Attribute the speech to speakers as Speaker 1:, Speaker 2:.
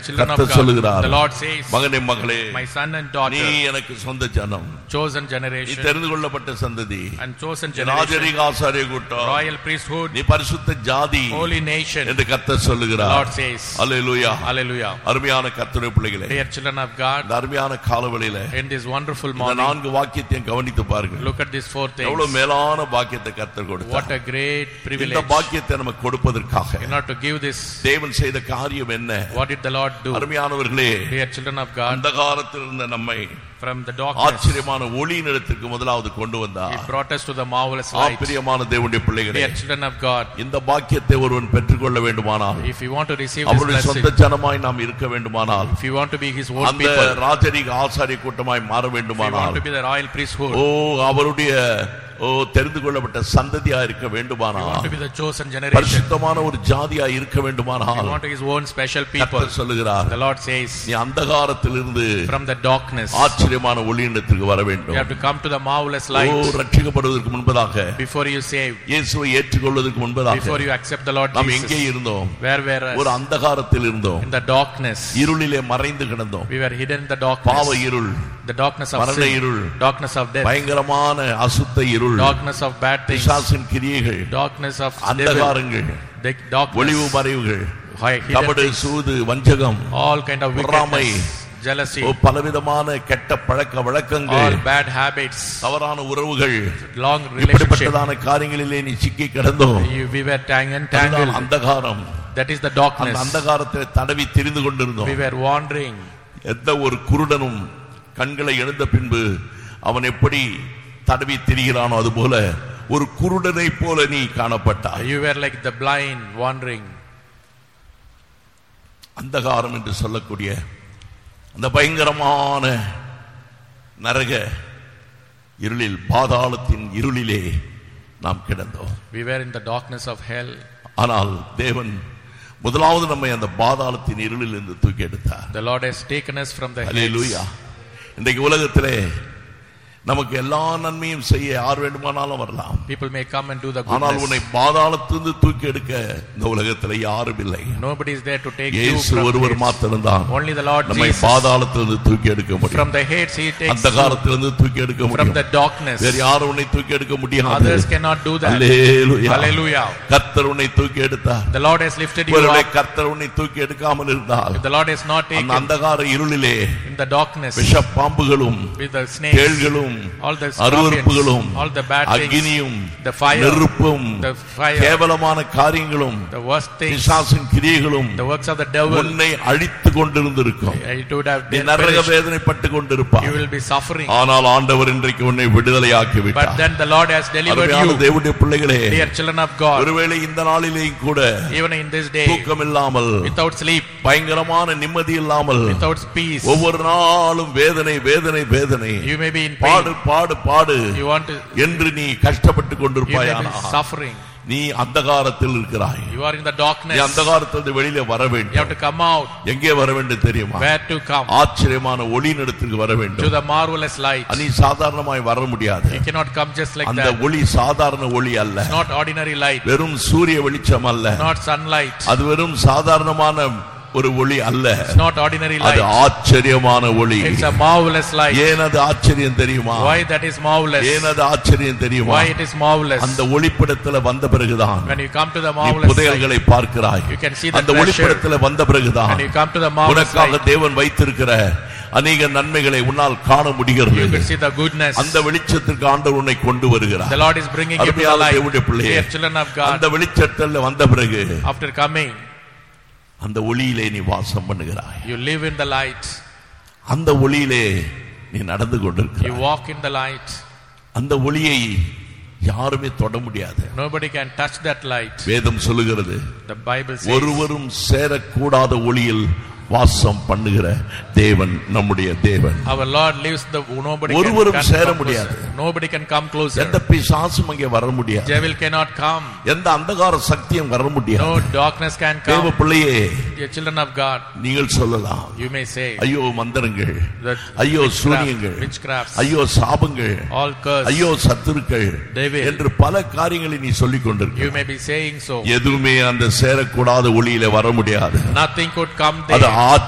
Speaker 1: children of
Speaker 2: கர்த்தர்
Speaker 1: God.
Speaker 2: சொல்லுகிறார்
Speaker 1: The Lord says,
Speaker 2: மகனே மகளே
Speaker 1: My son and
Speaker 2: நீ
Speaker 1: daughter,
Speaker 2: எனக்கு சொந்த ஜனம்
Speaker 1: chosen
Speaker 2: நீ
Speaker 1: generation
Speaker 2: தெரிந்து கொள்ளப்பட்ட சந்ததி
Speaker 1: and chosen generation,
Speaker 2: ராஜரிக ஆசாரிய கூட்டம்
Speaker 1: royal priesthood,
Speaker 2: நீ பரிசுத்த ஜாதி
Speaker 1: holy nation.
Speaker 2: என்று கர்த்தர்
Speaker 1: The
Speaker 2: சொல்லுகிறார்
Speaker 1: Lord says,
Speaker 2: அல்லேலூயா
Speaker 1: Hallelujah.
Speaker 2: அருமையான கர்த்தருடைய பிள்ளைகளே
Speaker 1: Dear children of God,
Speaker 2: இந்த அருமையான காலவெளியில
Speaker 1: in this wonderful
Speaker 2: இந்த
Speaker 1: morning,
Speaker 2: நான்கு வாக்கியத்தையும் கவனித்து பாருங்க
Speaker 1: look at these four things.
Speaker 2: எவ்வளவு மேலான பாக்கியத்தை கர்த்தர்
Speaker 1: What
Speaker 2: கொடுத்தார்
Speaker 1: a great
Speaker 2: இந்த
Speaker 1: privilege.
Speaker 2: பாக்கியத்தை நமக்கு கொடுப்பதற்காக
Speaker 1: In order to give this,
Speaker 2: தேவன் செய்த காரியம் என்ன
Speaker 1: what did the Lord do?
Speaker 2: அருமையானவர்களே
Speaker 1: Dear children of God,
Speaker 2: அந்த காலத்தில் இருந்த நம்மை
Speaker 1: from the darkness,
Speaker 2: ஆச்சரியமான ஒளியின் இடத்திற்கு முதலாவது கொண்டு வந்தார்
Speaker 1: He brought us to the marvelous light.
Speaker 2: ஆச்சரியமான தேவனுடைய பிள்ளைகளே
Speaker 1: Dear children of God,
Speaker 2: இந்த பாக்கியத்தை ஒருவன் பெற்றுக்கொள்ள வேண்டுமானால்
Speaker 1: if you want to receive this
Speaker 2: அவருடைய
Speaker 1: blessing,
Speaker 2: சொந்த ஜனமாய் நாம் இருக்க வேண்டுமானால்
Speaker 1: if you want to be His own
Speaker 2: அந்த
Speaker 1: people,
Speaker 2: ராஜரிக ஆசாரிய கூட்டமாய் மாற
Speaker 1: if you want
Speaker 2: வேண்டுமானால்
Speaker 1: to be the royal priesthood,
Speaker 2: ஓ அவருடைய ஓ தெரிந்து கொள்ளப்பட்ட சந்ததியா இருக்க
Speaker 1: if you want
Speaker 2: வேண்டுமானால்
Speaker 1: to be the chosen generation,
Speaker 2: பரிசுத்தமான ஒரு ஜாதியா இருக்க
Speaker 1: if you
Speaker 2: வேண்டுமானால்
Speaker 1: want to His own special people,
Speaker 2: கர்த்தர் சொல்லுகிறார்
Speaker 1: the Lord says,
Speaker 2: நீ அந்தகாரத்திலிருந்து
Speaker 1: from the darkness,
Speaker 2: ஆச்சரியமான ஒளியிடத்திற்கு வர
Speaker 1: you
Speaker 2: வேண்டும்
Speaker 1: have to come to the marvelous
Speaker 2: O
Speaker 1: light
Speaker 2: ரட்சிக்கப்படுவதற்கு முன்பதாக
Speaker 1: before you save,
Speaker 2: இயேசுவை ஏற்றுக்கொள்வதற்கு முன்பதாக
Speaker 1: before you accept the Lord
Speaker 2: நாம் எங்கே
Speaker 1: Jesus.
Speaker 2: இருந்தோம்
Speaker 1: Where were
Speaker 2: ஒரு
Speaker 1: us?
Speaker 2: அந்தகாரத்தில் இருந்தோம்
Speaker 1: In the darkness,
Speaker 2: இருளிலே மறைந்து கிடந்தோம்
Speaker 1: we were hidden in the
Speaker 2: பாவ
Speaker 1: darkness,
Speaker 2: இருள்
Speaker 1: the darkness of
Speaker 2: மரண
Speaker 1: sin,
Speaker 2: இருள்
Speaker 1: darkness of death,
Speaker 2: பயங்கரமான அசுத்த இருள்
Speaker 1: darkness of bad things,
Speaker 2: பிசாசின் கிரியைகள்
Speaker 1: darkness of devil,
Speaker 2: அந்தகாரங்கள்
Speaker 1: the darkness,
Speaker 2: ஒளிவு மறைவுகள்
Speaker 1: hi- hidden
Speaker 2: கபடு
Speaker 1: things,
Speaker 2: சூது வஞ்சகம்
Speaker 1: all kind of
Speaker 2: பொறாமை,
Speaker 1: wickedness, jealousy,
Speaker 2: ஓ, பலவிதமான கெட்ட பழக்க
Speaker 1: all
Speaker 2: வழக்கங்கள்
Speaker 1: bad habits,
Speaker 2: தவறான உறவுகள்
Speaker 1: long relationship.
Speaker 2: இப்படிப்பட்டதான காரியங்களிலே நீ சிக்கி கிடந்தோம்
Speaker 1: You- We were tang-
Speaker 2: அதுதான்
Speaker 1: entangled.
Speaker 2: அந்தகாரம்
Speaker 1: That is the
Speaker 2: அந்த
Speaker 1: darkness.
Speaker 2: அந்தகாரத்தில் தடவி திரிந்து கொண்டிருந்தோம்
Speaker 1: We were wandering.
Speaker 2: எந்த ஒரு குருடனும் கண்களை எழுந்த பின்பு அவன் எப்படி தடவி திரிகிறானோ அதுபோல ஒரு குருடனை போல நீ காணப்பட்டாய்
Speaker 1: You were like the blind wandering.
Speaker 2: அந்தகாரம் என்று சொல்லக்கூடிய அந்த பயங்கரமான நரக இருளில் பாதாளத்தின் இருளிலே நாம் கிடந்தோம்
Speaker 1: We were in the darkness of hell.
Speaker 2: ஆனால் தேவன் முதலாவது நம்மை அந்த பாதாளத்தின் இருளில் இருந்து தூக்கி எடுத்தார்
Speaker 1: The Lord has taken us from the
Speaker 2: hallelujah
Speaker 1: hills.
Speaker 2: இன்றைக்கு உலகத்திலே நமக்கு எல்லா நன்மையும் செய்ய யார் வேண்டுமானாலும் வரலாம்
Speaker 1: People may come and do the
Speaker 2: ஆனால் உன்னை
Speaker 1: goodness.
Speaker 2: பாதாளத்திலிருந்து தூக்கி எடுக்க இந்த உலகத்தில் யாரும் இல்லை
Speaker 1: Nobody is there to take you
Speaker 2: இயேசு
Speaker 1: from
Speaker 2: ஒருவர்
Speaker 1: hades.
Speaker 2: மாத்திரம்தான்
Speaker 1: Only the Lord
Speaker 2: நம்மை
Speaker 1: Jesus.
Speaker 2: பாதாளத்திலிருந்து தூக்கி எடுக்க
Speaker 1: From
Speaker 2: முடியும்
Speaker 1: the hates He takes
Speaker 2: அந்த
Speaker 1: you.
Speaker 2: காலத்திலிருந்து தூக்கி எடுக்க
Speaker 1: From
Speaker 2: முடியும்
Speaker 1: the darkness.
Speaker 2: வேற யாரும் உன்னை தூக்கி எடுக்க முடியாது
Speaker 1: Others cannot do that.
Speaker 2: Hallelujah.
Speaker 1: Hallelujah.
Speaker 2: கர்த்தர் உன்னை தூக்கி எடுத்தார்
Speaker 1: The Lord has lifted you
Speaker 2: ஒருவேளை
Speaker 1: up.
Speaker 2: கர்த்தர் உன்னை தூக்கி எடுக்காமல் இருந்தால்
Speaker 1: If the Lord has not
Speaker 2: அந்த
Speaker 1: taken
Speaker 2: அந்தகார இருளிலே
Speaker 1: in the darkness
Speaker 2: விஷ பாம்புகளும்
Speaker 1: with the snakes,
Speaker 2: தேள்களும்
Speaker 1: all the
Speaker 2: அருவருப்புகளும்
Speaker 1: scorpions, all the bad things,
Speaker 2: அக்னியும்
Speaker 1: the fire,
Speaker 2: நெருப்பும்
Speaker 1: the fire,
Speaker 2: கேவலமான காரியங்களும்
Speaker 1: the worst things,
Speaker 2: பிசாசின் கிரியைகளும்
Speaker 1: the works of the devil,
Speaker 2: உன்னை அழித்து கொண்டிருந்திருக்கும்
Speaker 1: it would have
Speaker 2: நீ
Speaker 1: been
Speaker 2: நரக
Speaker 1: perished.
Speaker 2: வேதனைப்பட்டு கொண்டிருப்பாய்
Speaker 1: You will be suffering.
Speaker 2: ஆனால் ஆண்டவர் இன்றைக்கு உன்னை விடுதலையாக்கி
Speaker 1: But
Speaker 2: விட்டார்
Speaker 1: then the Lord has delivered
Speaker 2: அருமையான
Speaker 1: you,
Speaker 2: தேவனுடைய பிள்ளைகளே
Speaker 1: dear children of God,
Speaker 2: ஒருவேளை இந்த நாளிலேயும் கூட
Speaker 1: even in this day,
Speaker 2: தூக்கம் இல்லாமல்
Speaker 1: without sleep,
Speaker 2: பயங்கரமான நிம்மதி இல்லாமல்
Speaker 1: without peace.
Speaker 2: ஒவ்வொரு நாளும் வேதனை வேதனை வேதனை
Speaker 1: You may be in
Speaker 2: பாடு
Speaker 1: pain.
Speaker 2: பாடு பாடு
Speaker 1: You want to,
Speaker 2: என்று நீ கஷ்டப்பட்டு
Speaker 1: you may
Speaker 2: கொண்டிருப்பாயானா
Speaker 1: be suffering.
Speaker 2: நீ அந்தகாரத்தில் இருக்கிறாய்
Speaker 1: You are in the
Speaker 2: நீ
Speaker 1: darkness.
Speaker 2: அந்தகாரத்திலிருந்து வெளியில வர
Speaker 1: You have
Speaker 2: வேண்டும்
Speaker 1: to come out.
Speaker 2: எங்கே வர வேண்டும் தெரியுமா
Speaker 1: Where to come?
Speaker 2: ஆச்சரியமான ஒளி இடத்திற்கு வர
Speaker 1: To
Speaker 2: வேண்டும்
Speaker 1: the marvelous light.
Speaker 2: நீ சாதாரணமாய் வர முடியாது
Speaker 1: You cannot come just like
Speaker 2: அந்த
Speaker 1: that.
Speaker 2: ஒளி சாதாரண ஒளி அல்ல
Speaker 1: It's not ordinary light,
Speaker 2: வெறும் சூரிய வெளிச்சம் அல்ல
Speaker 1: not sunlight.
Speaker 2: அது வெறும் சாதாரணமான ஒரு ஒளி அல்ல
Speaker 1: It's not ordinary
Speaker 2: அது
Speaker 1: light.
Speaker 2: ஆச்சரியமான ஒளி
Speaker 1: It's a marvelous light.
Speaker 2: ஏன் அது ஆச்சரியம் தெரியுமா
Speaker 1: Why that is marvelous?
Speaker 2: ஏன் அது ஆச்சரியம் தெரியுமா
Speaker 1: Why it is marvelous?
Speaker 2: அந்த ஒளிப்படத்துல வந்த பிறகுதான்
Speaker 1: When you come to the
Speaker 2: நீ
Speaker 1: marvelous light,
Speaker 2: புதையல்களை பார்க்கிறாய்
Speaker 1: you can see the
Speaker 2: அந்த
Speaker 1: treasure.
Speaker 2: ஒளிப்படத்துல வந்த பிறகுதான்
Speaker 1: When you come to the marvelous
Speaker 2: உனக்காக
Speaker 1: light,
Speaker 2: தேவன் வைத்திருக்கிற அநேக நன்மைகளை உன்னால் காண
Speaker 1: you
Speaker 2: முடிகிறது
Speaker 1: can see the goodness.
Speaker 2: அந்த வெளிச்சத்திற்கு ஆண்டவர் உன்னை கொண்டு வருகிறார்
Speaker 1: The Lord is bringing you to the
Speaker 2: அருமையான
Speaker 1: light.
Speaker 2: தேவனுடைய பிள்ளையே
Speaker 1: Dear children of God,
Speaker 2: அந்த வெளிச்சத்தில் வந்த பிறகு
Speaker 1: after coming,
Speaker 2: அந்த ஒளியிலே நீ வாசம் பண்ணுகிறாய்
Speaker 1: you live in the light.
Speaker 2: அந்த ஒளியிலே நீ நடந்து
Speaker 1: You
Speaker 2: கொண்டிருக்கிறாய்
Speaker 1: walk in the light.
Speaker 2: அந்த ஒளியை யாருமே தொட முடியாது
Speaker 1: Nobody can touch that light.
Speaker 2: வேதம் சொல்லுகிறது
Speaker 1: The Bible says,
Speaker 2: ஒருவரும் சேரக்கூடாத ஒளியில் வாசம் பண்ணுகிற தேவன் நம்முடைய தேவன்
Speaker 1: Our Lord lives the nobody can,
Speaker 2: ஒருவரும்
Speaker 1: can
Speaker 2: சேர
Speaker 1: come
Speaker 2: முடியாது.
Speaker 1: closer. Nobody can come closer.
Speaker 2: எந்த பிசாசும் அங்கே வர முடியாது
Speaker 1: Devil cannot come.
Speaker 2: எந்த அந்தகார சக்தியும் வர
Speaker 1: No
Speaker 2: முடியாது
Speaker 1: darkness can
Speaker 2: தேவ
Speaker 1: come.
Speaker 2: பிள்ளையே
Speaker 1: Dear children of God,
Speaker 2: நீங்கள் சொல்லலாம்
Speaker 1: you may say
Speaker 2: ஐயோ மந்திரங்கள்
Speaker 1: that
Speaker 2: ஐயோ
Speaker 1: witchcraft,
Speaker 2: சூரியங்கள்
Speaker 1: witchcrafts,
Speaker 2: ஐயோ சாபங்கள்
Speaker 1: all curse.
Speaker 2: ஐயோ சத்துருக்கள்
Speaker 1: Devil.
Speaker 2: என்று பல காரியங்களை நீ சொல்லிக்
Speaker 1: You
Speaker 2: கொண்டிருக்க
Speaker 1: may be saying so.
Speaker 2: எதுவுமே அந்த சேரக்கூடாத ஒளியில வர முடியாது
Speaker 1: Nothing could come
Speaker 2: அது
Speaker 1: there.